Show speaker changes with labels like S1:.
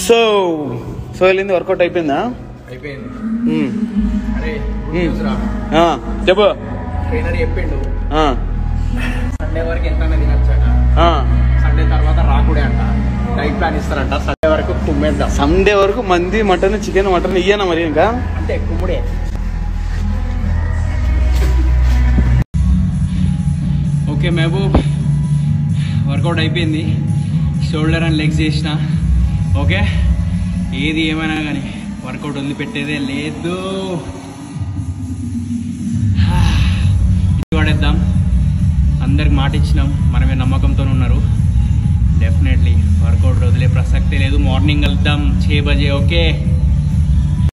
S1: So so వెళ్ళింది work out అయిపోయిందా
S2: అయిపోయింది
S1: మ్మ్.
S2: అరే
S1: మ్మ్.
S2: న్యూస్ రా
S1: ఆ, చెప్పు
S2: ట్రైనర్ చెప్పిండు
S1: ఆ,
S2: సండే వరకు ఎంత తినచ్చట
S1: ఆ.
S2: సండే తర్వాత రాకుడే అంట డైట్ ప్లాన్ ఇస్తారంట సండే వరకు కుమ్మేద్దాం
S1: సండే వరకు మంది మటన్ చికెన్ మటన్ ఇయ్యనా మరి ఇంకా
S2: అంటే కుమ్ముడే ఓకే మహబూబ్ వర్కౌట్ అయిపోయింది షోల్డర్ అండ్ లెగ్స్ చేసిన ఓకే ఏది ఏమైనా కానీ వర్కౌట్ వదిలిపెట్టేదే లేదు ఇది పడేద్దాం అందరికి మాట ఇచ్చినాం మనమే నమ్మకంతో ఉన్నారు డెఫినెట్లీ వర్కౌట్ వదిలే ప్రసక్తే లేదు మార్నింగ్ వెళ్దాం చే బజే ఓకే